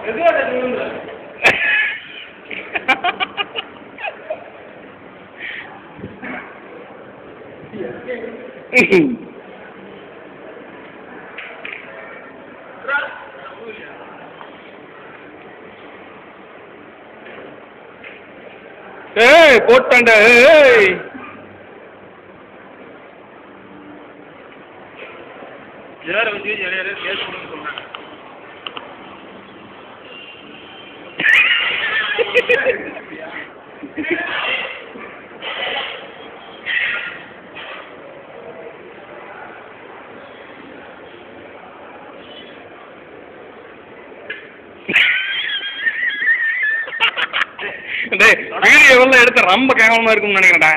ஏய் போட்டான்டா ஏய் இளையரை வச்சு இளையரை கேஸ் கொடுன்னு சொன்னாங்க டேய் வீடியோ எவ்வளோ எடுத்த ரொம்ப கேவலமா இருக்கும்னு நினைக்கிறேன்டா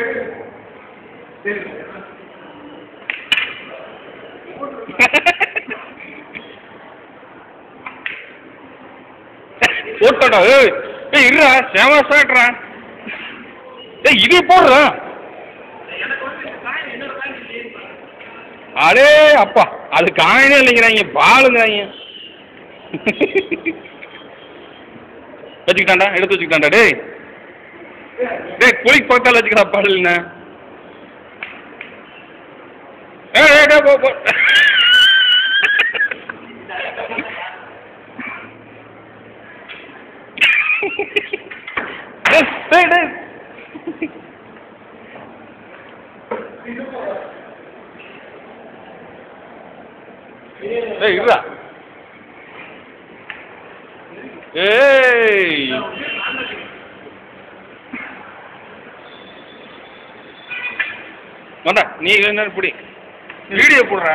போட்டோடா ஏய் ஏய் இருடா சேவா சாட்றா ஏய் இது போடுறா அடே அப்பா அது காயினே இல்லைங்கிறாங்க பாலுங்கிறாங்க வச்சுக்கிட்டான்டா எடுத்து வச்சுக்கிட்டான்டா டேய் டேய் குளிக்கு பக்கத்தால வச்சுக்கடா பாடல்னா ஏய் ஏய், டேய், போ போ டேய், டேய், டேய். டேய் இருடா ஏய் வந்தா நீ என்ன பிடி வீடியோ போடுற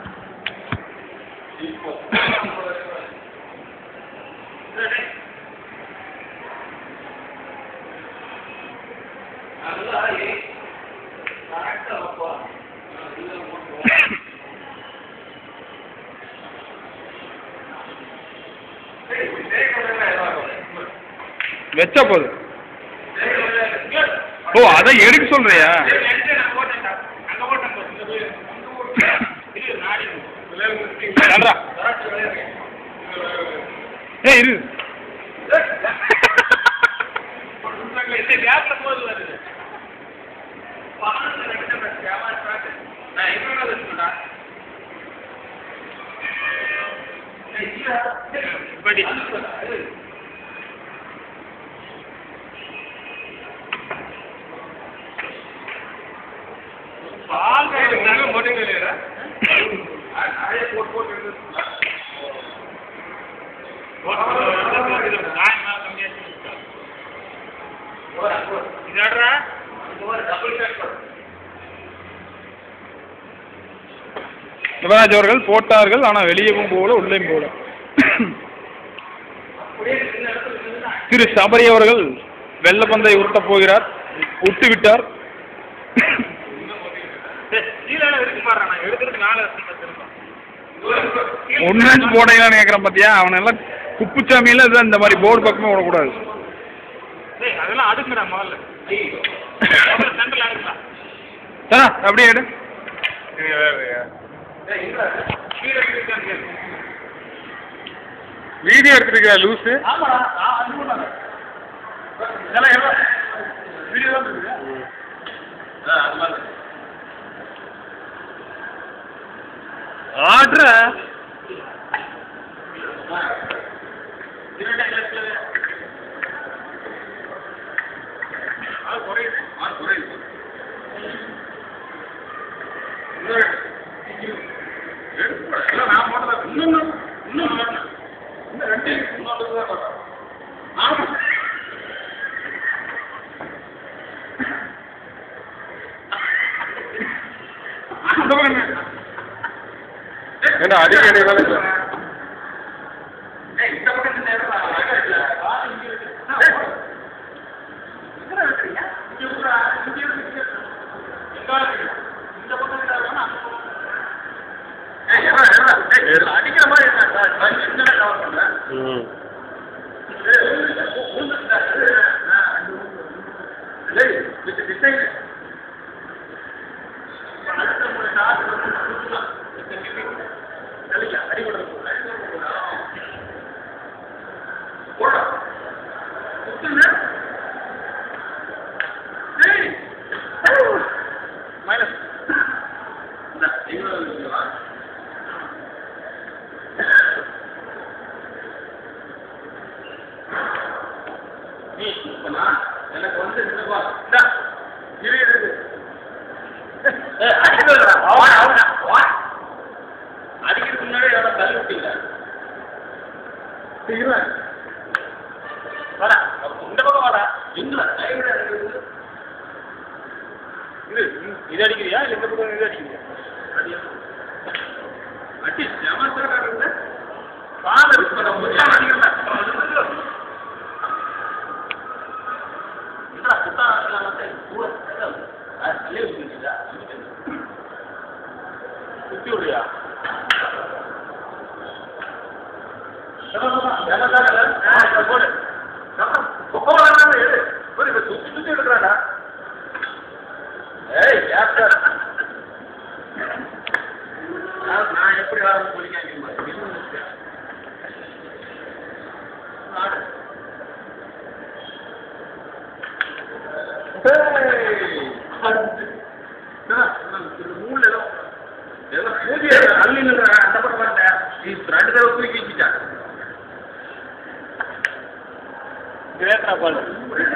வச்சா போதும் ஓ அதை எடுக்க சொல்றியா ஏன்டா? ஏய் இரு இதாடுறா சிவராஜ் அவர்கள் போட்டார்கள் ஆனால் வெளியவும் போகல உள்ளேயும் போகல திரு சபரி அவர்கள் வெள்ளப்பந்தை உருட்டப் போகிறார் விட்டு விட்டார் கீழே இருக்கு பாரு நான் எடுக்கிறதுக்கு நாலு ஒன்னு போடையலான்னு கேட்குறேன் பார்த்தியா அவனெல்லாம் குப்புச்சாமியில் இதுதான் இந்த மாதிரி போர்டு பக்கமே விடக்கூடாது டேய் அதெல்லாம் அடுக்குடா முதல்ல சென்டர்ல அடுக்குடா சரா அப்படியே எடு வீடியோ எடுத்துருக்கியா லூஸு ஆமாடா நான் அது பண்ணாங்க இதெல்லாம் எவ்வளோ வீடியோ தான் இருக்குது ஆ அது மாதிரி ஆடுற நான் போட்டதா இன்னும் இன்னும் மாட்டேன் இன்னும் ரெண்டு இன்னொன்று தான் போட்டேன் ஆமா அந்த பக்கம் என்ன? ஏண்டா அடிக்க வேண்டியதானே சார் ஏய், இந்த பக்கம் இந்த இடம் தான். அழகா இருக்குல்ல? ஆ, இங்க இருக்கு. ஏய், எங்கடா வைக்கிறீங்க? இங்க இருக்குடா. இங்க இருக்கு, இங்க இருக்கு. எங்க இருக்கு? இந்த பக்கம் இருந்தா வேணா, அந்த பக்கம். ஏய், எவ்வளோ, எவ்வளோ? ஏய், இதுல அடிக்கிற மாதிரி இருக்கா சார்? நான் என்னடா cover பண்றேன்? ம் ஏய், ஊந்துட்டா. ஆ. ஏய், இது design. அடுத்த முறை shot வந்து குத்துலாம். தெளிக்க, அடிபடுறது. இருவேன் வாடா இந்த பக்கம் வாடா எங்கள இது இது அடிக்கிறியா இல்லை இந்த பக்கம் இது அடிக்கிறியா அடி ஜமஸ்தரா இருக்கு ஃபாதர் பண்ண முடியாது அடிக்கல என்ன குட்டா வந்து கூட அல்லே விட்டுடா குத்தி விடுறியா போடு சுத்தி சுத்தி எடுக்கிறாடா ஏய் யார் நான் எப்படி ஆரம்பி போலீங்க மூணு ஏதோ பூஜை அள்ளி நின்ற அந்த பக்கம் வந்தேன் நீ ரெண்டு தடவை தூக்கி வச்சுட்டா கிரேட்டா பால்